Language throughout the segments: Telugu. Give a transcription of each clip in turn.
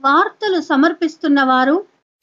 వార్తలు సమర్పిస్తున్న వారు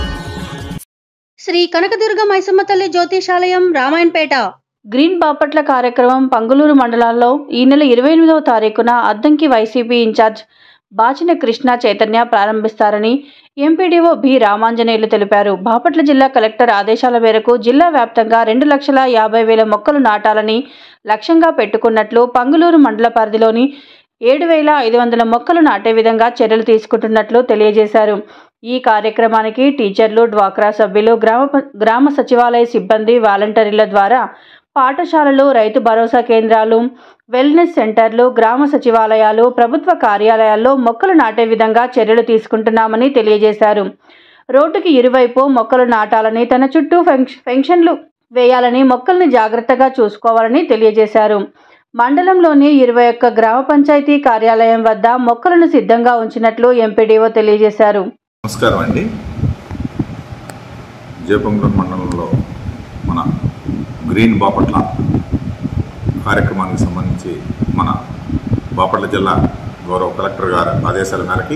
శ్రీ కనకదుర్గ మైసమ్మ తల్లి జ్యోతిషాలయం రామాయణపేట గ్రీన్ బాపట్ల కార్యక్రమం పంగులూరు మండలాల్లో ఈ నెల ఇరవై ఎనిమిదవ తారీఖున అద్దంకి వైసీపీ ఇన్ఛార్జ్ బాచిన కృష్ణ చైతన్య ప్రారంభిస్తారని ఎంపీడీఓ బి రామాంజనేయులు తెలిపారు బాపట్ల జిల్లా కలెక్టర్ ఆదేశాల మేరకు జిల్లా వ్యాప్తంగా రెండు లక్షల యాభై వేల మొక్కలు నాటాలని లక్ష్యంగా పెట్టుకున్నట్లు పంగులూరు మండల పరిధిలోని ఏడు వేల ఐదు వందల మొక్కలు నాటే విధంగా చర్యలు తీసుకుంటున్నట్లు తెలియజేశారు ఈ కార్యక్రమానికి టీచర్లు డ్వాక్రా సభ్యులు గ్రామ ప- గ్రామ సచివాలయ సిబ్బంది వాలంటీర్ల ద్వారా పాఠశాలలు రైతు భరోసా కేంద్రాలు వెల్నెస్ సెంటర్లు గ్రామ సచివాలయాలు ప్రభుత్వ కార్యాలయాల్లో మొక్కలు నాటే విధంగా చర్యలు తీసుకుంటున్నామని తెలియజేశారు రోడ్డుకి ఇరువైపు మొక్కలు నాటాలని తన చుట్టూ ఫెంక్ష- ఫెన్షన్లు వేయాలని మొక్కల్ని జాగ్రత్తగా చూసుకోవాలని తెలియజేశారు మండలంలోని ఇరవై ఒక్క గ్రామ పంచాయతీ కార్యాలయం వద్ద మొక్కలను సిద్ధంగా ఉంచినట్లు ఎంపీడీఓ తెలియజేశారు నమస్కారం అండి జయపంగుళం మండలంలో మన గ్రీన్ బాపట్ల కార్యక్రమానికి సంబంధించి మన బాపట్ల జిల్లా గౌరవ కలెక్టర్ గారి ఆదేశాల మేరకి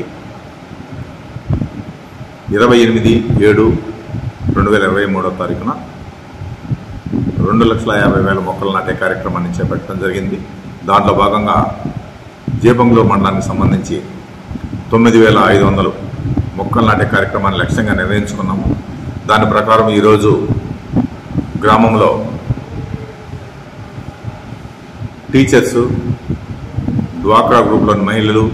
ఇరవై ఎనిమిది ఏడు రెండు వేల ఇరవై మూడో తారీఖున రెండు లక్షల యాభై వేల మొక్కలు నాటే కార్యక్రమాన్ని చేపట్టడం జరిగింది దాంట్లో భాగంగా జేబంగులో మండలానికి సంబంధించి తొమ్మిది వేల ఐదు వందలు మొక్కలు నాటే కార్యక్రమాన్ని లక్ష్యంగా నిర్ణయించుకున్నాము దాని ప్రకారం ఈరోజు గ్రామంలో టీచర్స్ డ్వాక్రా గ్రూప్లోని మహిళలు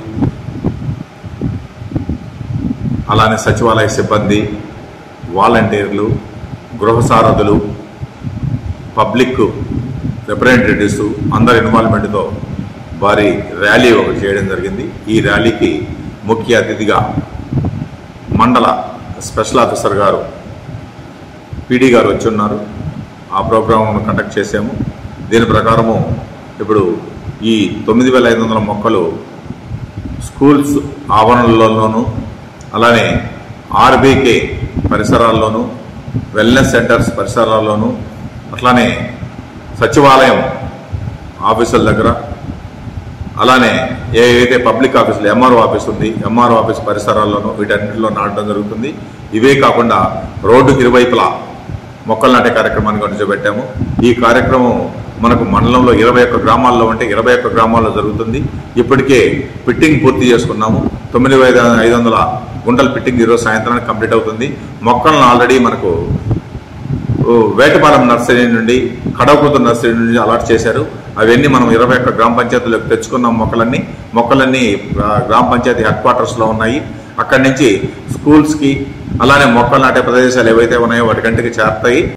అలానే సచివాలయ సిబ్బంది వాలంటీర్లు గృహసారథులు పబ్లిక్ రిప్రజెంటేటివ్స్ అందరి ఇన్వాల్వ్మెంట్తో భారీ ర్యాలీ ఒకటి చేయడం జరిగింది ఈ ర్యాలీకి ముఖ్య అతిథిగా మండల స్పెషల్ ఆఫీసర్ గారు పీడీ గారు వచ్చి ఉన్నారు ఆ ప్రోగ్రామ్ను కండక్ట్ చేసాము దీని ప్రకారము ఇప్పుడు ఈ తొమ్మిది వేల ఐదు వందల మొక్కలు స్కూల్స్ ఆవరణలలోనూ అలానే ఆర్బీకే పరిసరాల్లోనూ వెల్నెస్ సెంటర్స్ పరిసరాల్లోనూ అట్లానే సచివాలయం ఆఫీసుల దగ్గర అలానే ఏవైతే పబ్లిక్ ఆఫీసులు ఎంఆర్ఓ ఆఫీస్ ఉంది ఎంఆర్ఓ ఆఫీస్ పరిసరాల్లోనూ వీటన్నిటిలో నాటడం జరుగుతుంది ఇవే కాకుండా రోడ్డుకి ఇరువైపులా మొక్కలు నాటే కార్యక్రమాన్ని కొనసాగబెట్టాము ఈ కార్యక్రమం మనకు మండలంలో ఇరవై ఒక్క గ్రామాల్లో ఉంటే ఇరవై ఒక్క గ్రామాల్లో జరుగుతుంది ఇప్పటికే ఫిట్టింగ్ పూర్తి చేసుకున్నాము తొమ్మిది వేల ఐదు వందల గుంటల ఫిట్టింగ్ ఈరోజు సాయంత్రానికి కంప్లీట్ అవుతుంది మొక్కలను ఆల్రెడీ మనకు ఓ, వేటపాలెం నర్సరీ నుండి కడవకూతు నర్సరీ నుండి అలాట్ చేశారు అవన్నీ మనం ఇరవై ఒక్క గ్రామ పంచాయతీలకు తెచ్చుకున్న మొక్కలన్నీ మొక్కలన్నీ ఆ, గ్రామ పంచాయతీ హెడ్ క్వార్టర్స్లో ఉన్నాయి అక్కడి నుంచి స్కూల్స్కి అలానే మొక్కలు నాటే ప్రదేశాలు ఏవైతే ఉన్నాయో వాటికంటికి చేరుతాయి